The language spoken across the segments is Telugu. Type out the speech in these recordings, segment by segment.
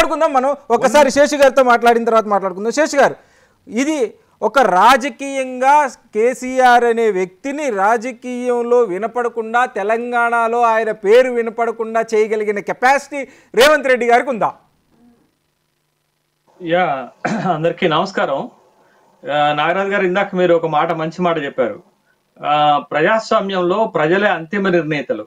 మాట్లాడుకుందాం మనం ఒక్కసారి శేషు గారితో మాట్లాడిన తర్వాత మాట్లాడుకుందాం శేషు గారు ఇది ఒక రాజకీయంగా కేసీఆర్ అనే వ్యక్తిని రాజకీయంలో వినపడకుండా తెలంగాణలో ఆయన పేరు వినపడకుండా చేయగలిగిన కెపాసిటీ రేవంత్ రెడ్డి గారికి ఉందా యా అందరికీ నమస్కారం ఆ, నాగరాజు గారు ఇందాక మీరు ఒక మాట మంచి మాట చెప్పారు ఆ, ప్రజాస్వామ్యంలో ప్రజలే అంతిమ నిర్ణేతలు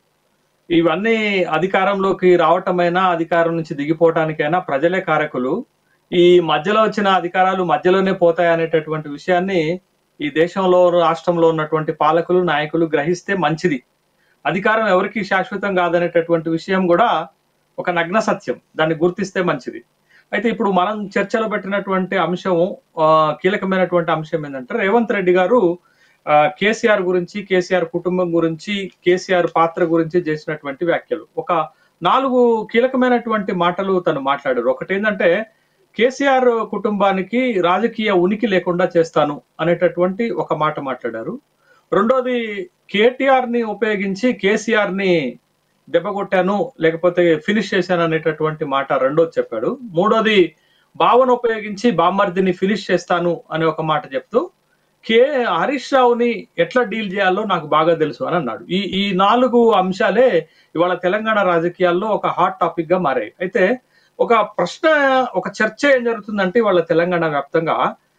ఇవన్నీ అధికారంలోకి రావటమైనా అధికారం నుంచి దిగిపోవటానికైనా ప్రజలే కారకులు ఈ మధ్యలో వచ్చిన అధికారాలు మధ్యలోనే పోతాయి అనేటటువంటి విషయాన్ని ఈ దేశంలో రాష్ట్రంలో ఉన్నటువంటి పాలకులు నాయకులు గ్రహిస్తే మంచిది అధికారం ఎవరికి శాశ్వతం కాదనేటటువంటి విషయం కూడా ఒక నగ్న సత్యం దాన్ని గుర్తిస్తే మంచిది అయితే ఇప్పుడు మనం చర్చలో పెట్టినటువంటి అంశం ఆ, కీలకమైనటువంటి అంశం ఏంటంటే రేవంత్ రెడ్డి గారు ఆ, కేసీఆర్ గురించి కేసీఆర్ కుటుంబం గురించి కేసీఆర్ పాత్ర గురించి చేసినటువంటి వ్యాఖ్యలు ఒక నాలుగు కీలకమైనటువంటి మాటలు తను మాట్లాడారు ఒకటి ఏంటంటే కేసీఆర్ కుటుంబానికి రాజకీయ ఉనికి లేకుండా చేస్తాను అనేటటువంటి ఒక మాట మాట్లాడారు రెండోది కేటీఆర్ ని ఉపయోగించి కేసీఆర్ ని దెబ్బకొట్టాను లేకపోతే ఫినిష్ చేశాను అనేటటువంటి మాట రెండోది చెప్పాడు మూడోది భావన ఉపయోగించి బామ్మర్దిని ఫినిష్ చేస్తాను అనే ఒక మాట చెప్తూ కే హరీష్ రావుని ఎట్లా డీల్ చేయాలో నాకు బాగా తెలుసు అని అన్నాడు ఈ ఈ నాలుగు అంశాలే ఇవాళ తెలంగాణ రాజకీయాల్లో ఒక హాట్ టాపిక్ గా మారాయి అయితే ఒక ప్రశ్న ఒక చర్చ ఏం జరుగుతుందంటే ఇవాళ తెలంగాణ వ్యాప్తంగా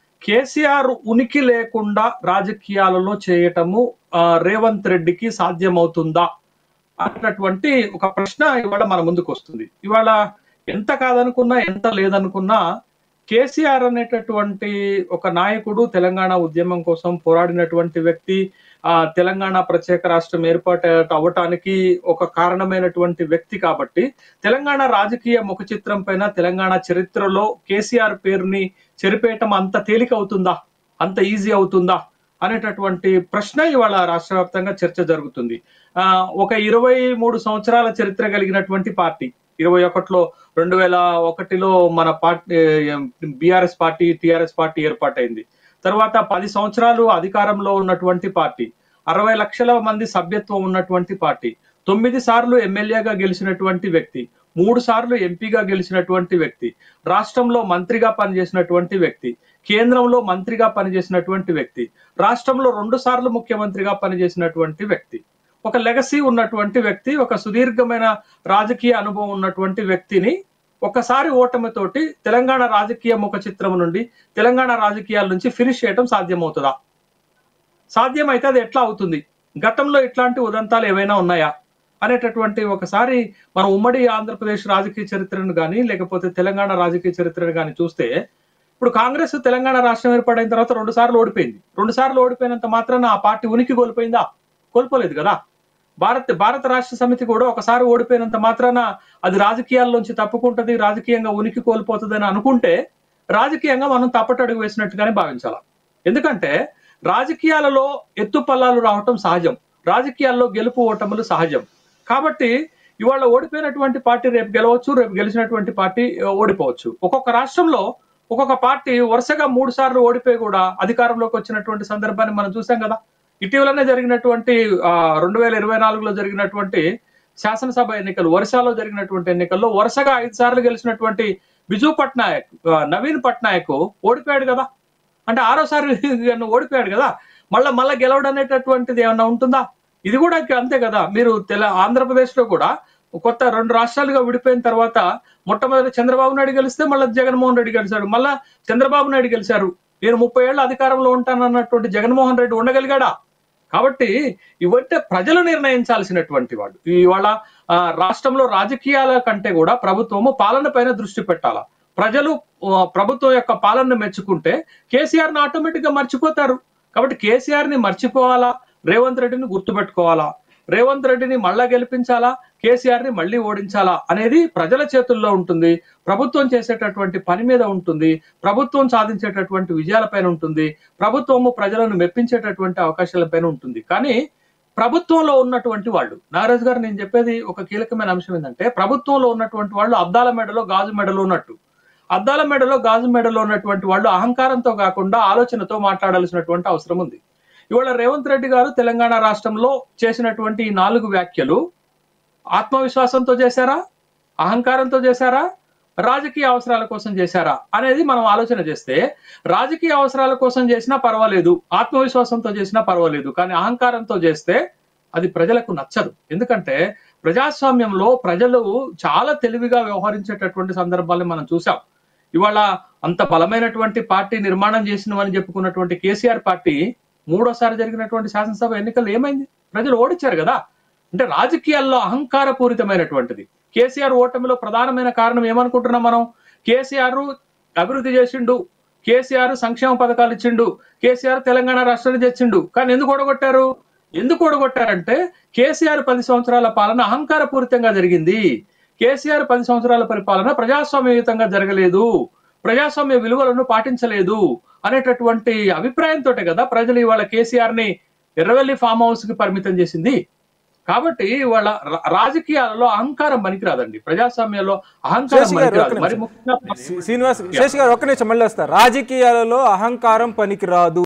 కేసీఆర్ ఉనికి లేకుండా రాజకీయాలలో చేయటము ఆ, రేవంత్ రెడ్డికి సాధ్యమవుతుందా అన్నటువంటి ఒక ప్రశ్న ఇవాళ మన ముందుకు వస్తుంది ఇవాళ ఎంత కాదనుకున్నా ఎంత లేదనుకున్నా కేసీఆర్ అనేటటువంటి ఒక నాయకుడు తెలంగాణ ఉద్యమం కోసం పోరాడినటువంటి వ్యక్తి ఆ తెలంగాణ ప్రత్యేక రాష్ట్రం ఏర్పాటు అవ్వటానికి ఒక కారణమైనటువంటి వ్యక్తి కాబట్టి తెలంగాణ రాజకీయ ముఖ చిత్రం పైన తెలంగాణ చరిత్రలో కేసీఆర్ పేరుని చెరిపేయటం అంత తేలిక అవుతుందా అంత ఈజీ అవుతుందా అనేటటువంటి ప్రశ్న ఇవాళ రాష్ట్ర వ్యాప్తంగా చర్చ జరుగుతుంది ఆ ఒక ఇరవై మూడు సంవత్సరాల చరిత్ర కలిగినటువంటి పార్టీ ఇరవై ఒకటిలో రెండు వేల ఒకటిలో మన party BRS party TRS party ఏర్పాటైంది తర్వాత పది సంవత్సరాలు అధికారంలో ఉన్నటువంటి పార్టీ అరవై లక్షల మంది సభ్యత్వం ఉన్నటువంటి పార్టీ తొమ్మిది సార్లు ఎమ్మెల్యేగా గెలిచినటువంటి వ్యక్తి మూడు సార్లు ఎంపీగా గెలిచినటువంటి వ్యక్తి రాష్ట్రంలో మంత్రిగా పనిచేసినటువంటి వ్యక్తి కేంద్రంలో మంత్రిగా పనిచేసినటువంటి వ్యక్తి రాష్ట్రంలో రెండు సార్లు ముఖ్యమంత్రిగా పనిచేసినటువంటి వ్యక్తి ఒక లెగసీ ఉన్నటువంటి వ్యక్తి ఒక సుదీర్ఘమైన రాజకీయ అనుభవం ఉన్నటువంటి వ్యక్తిని ఒకసారి ఓటమితోటి తెలంగాణ రాజకీయ ముఖ చిత్రం నుండి తెలంగాణ రాజకీయాల నుంచి ఫినిష్ చేయడం సాధ్యమవుతుందా సాధ్యమైతే అది ఎట్లా అవుతుంది గతంలో ఇట్లాంటి ఉదంతాలు ఏవైనా ఉన్నాయా అనేటటువంటి ఒకసారి మనం ఉమ్మడి ఆంధ్రప్రదేశ్ రాజకీయ చరిత్రను కానీ లేకపోతే తెలంగాణ రాజకీయ చరిత్రను కానీ చూస్తే ఇప్పుడు కాంగ్రెస్ తెలంగాణ రాష్ట్రం ఏర్పడిన తర్వాత రెండు సార్లు ఓడిపోయింది రెండు సార్లు ఓడిపోయినంత మాత్రాన ఆ పార్టీ ఉనికి కోల్పోయిందా కోల్పోలేదు కదా భారత్ భారత రాష్ట్ర సమితి కూడా ఒకసారి ఓడిపోయినంత మాత్రాన అది రాజకీయాల్లోంచి తప్పుకుంటది రాజకీయంగా ఉనికి కోల్పోతుంది అని అనుకుంటే రాజకీయంగా మనం తప్పటడుగు వేసినట్టుగానే భావించాల ఎందుకంటే రాజకీయాలలో ఎత్తుపల్లాలు రావటం సహజం రాజకీయాల్లో గెలుపు ఓటములు సహజం కాబట్టి ఇవాళ ఓడిపోయినటువంటి పార్టీ రేపు గెలవచ్చు రేపు గెలిచినటువంటి పార్టీ ఆ, ఓడిపోవచ్చు ఒక్కొక్క రాష్ట్రంలో ఒక్కొక్క పార్టీ వరుసగా మూడు సార్లు ఓడిపోయి కూడా అధికారంలోకి వచ్చినటువంటి సందర్భాన్ని మనం చూసాం కదా ఇటీవలనే జరిగినటువంటి ఆ, రెండు వేల ఇరవై నాలుగులో జరిగినటువంటి శాసనసభ ఎన్నికలు ఒరిస్సాలో జరిగినటువంటి ఎన్నికల్లో వరుసగా ఐదు సార్లు గెలిచినటువంటి బిజు పట్నాయక్ ఆ, నవీన్ పట్నాయక్ ఓడిపోయాడు కదా అంటే ఆరోసారి ఓడిపోయాడు కదా మళ్ళా మళ్ళా గెలవడం అనేటటువంటిది ఏమన్నా ఉంటుందా ఇది కూడా అంతే కదా మీరు తెల ఆంధ్రప్రదేశ్ లో కూడా కొత్త రెండు రాష్ట్రాలుగా విడిపోయిన తర్వాత మొట్టమొదటి చంద్రబాబు నాయుడు గెలిస్తే మళ్ళీ జగన్మోహన్ రెడ్డి గెలిచాడు మళ్ళా చంద్రబాబు నాయుడు గెలిచారు నేను ముప్పై ఏళ్ళు అధికారంలో ఉంటానన్నటువంటి జగన్మోహన్ రెడ్డి ఉండగలిగాడా కాబట్టి ఇవంటే ప్రజలు నిర్ణయించాల్సినటువంటి వాడు ఇవాళ ఆ, రాష్ట్రంలో రాజకీయాల కంటే కూడా ప్రభుత్వము పాలన పైన దృష్టి పెట్టాలా ప్రజలు ఆ, ప్రభుత్వం యొక్క పాలనను మెచ్చుకుంటే కేసీఆర్ ని ఆటోమేటిక్ గా మర్చిపోతారు కాబట్టి కేసీఆర్ ని మర్చిపోవాలా రేవంత్ రెడ్డిని గుర్తుపెట్టుకోవాలా రేవంత్ రెడ్డిని మళ్ళా గెలిపించాలా కేసీఆర్ ని మళ్ళీ ఓడించాలా అనేది ప్రజల చేతుల్లో ఉంటుంది ప్రభుత్వం చేసేటటువంటి పని మీద ఉంటుంది ప్రభుత్వం సాధించేటటువంటి విజయాలపైన ఉంటుంది ప్రభుత్వము ప్రజలను మెప్పించేటటువంటి అవకాశాలపైన ఉంటుంది కానీ ప్రభుత్వంలో ఉన్నటువంటి వాళ్ళు నాగరాజు గారు నేను చెప్పేది ఒక కీలకమైన అంశం ఏంటంటే ప్రభుత్వంలో ఉన్నటువంటి వాళ్ళు అద్దాల మెడలో గాజు మెడలో ఉన్నట్టు అద్దాల మెడలో గాజు మెడలో ఉన్నటువంటి వాళ్ళు అహంకారంతో కాకుండా ఆలోచనతో మాట్లాడాల్సినటువంటి అవసరం ఉంది ఇవాళ రేవంత్ రెడ్డి గారు తెలంగాణ రాష్ట్రంలో చేసినటువంటి ఈ నాలుగు వ్యాఖ్యలు ఆత్మవిశ్వాసంతో చేశారా అహంకారంతో చేశారా రాజకీయ అవసరాల కోసం చేశారా అనేది మనం ఆలోచన చేస్తే రాజకీయ అవసరాల కోసం చేసినా పర్వాలేదు ఆత్మవిశ్వాసంతో చేసినా పర్వాలేదు కానీ అహంకారంతో చేస్తే అది ప్రజలకు నచ్చదు ఎందుకంటే ప్రజాస్వామ్యంలో ప్రజలు చాలా తెలివిగా వ్యవహరించేటటువంటి సందర్భాలను మనం చూసాం ఇవాళ అంత బలమైనటువంటి పార్టీ నిర్మాణం చేసినవని చెప్పుకున్నటువంటి కేసీఆర్ పార్టీ మూడోసారి జరిగినటువంటి శాసనసభ ఎన్నికల్లో ఏమైంది ప్రజలు ఓడించారు కదా అంటే రాజకీయాల్లో అహంకారపూరితమైనటువంటిది కేసీఆర్ ఓటమిలో ప్రధానమైన కారణం ఏమనుకుంటున్నాం మనం కేసీఆర్ అభివృద్ధి చేసిండు కేసీఆర్ సంక్షేమ పథకాలు ఇచ్చిండు కేసీఆర్ తెలంగాణ రాష్ట్రాన్ని తెచ్చిండు కానీ ఎందుకు ఓడగొట్టారు ఎందుకు ఓడగొట్టారంటే కేసీఆర్ పది సంవత్సరాల పాలన అహంకారపూరితంగా జరిగింది కేసీఆర్ పది సంవత్సరాల పరిపాలన ప్రజాస్వామ్యయుతంగా జరగలేదు ప్రజాస్వామ్య విలువలను పాటించలేదు అనేటటువంటి అభిప్రాయంతో కదా ప్రజలు ఇవాళ కేసీఆర్ ని ఎర్రవెల్లి ఫామ్ హౌస్ కి పరిమితం చేసింది కాబట్టి ఇవాళ రా- రాజకీయాలలో అహంకారం పనికిరాదండి ప్రజాస్వామ్యంలో అహంకారం శేషి గారు, పనికిరాదు ఒక్క మరి నిమిషం. ముఖ్యంగా శ్రీ- శ్రీనివాస్ శేష్ గారు ఒక్క నిమిషం మళ్ళీ వస్తారు రాజకీయాలలో అహంకారం పనికిరాదు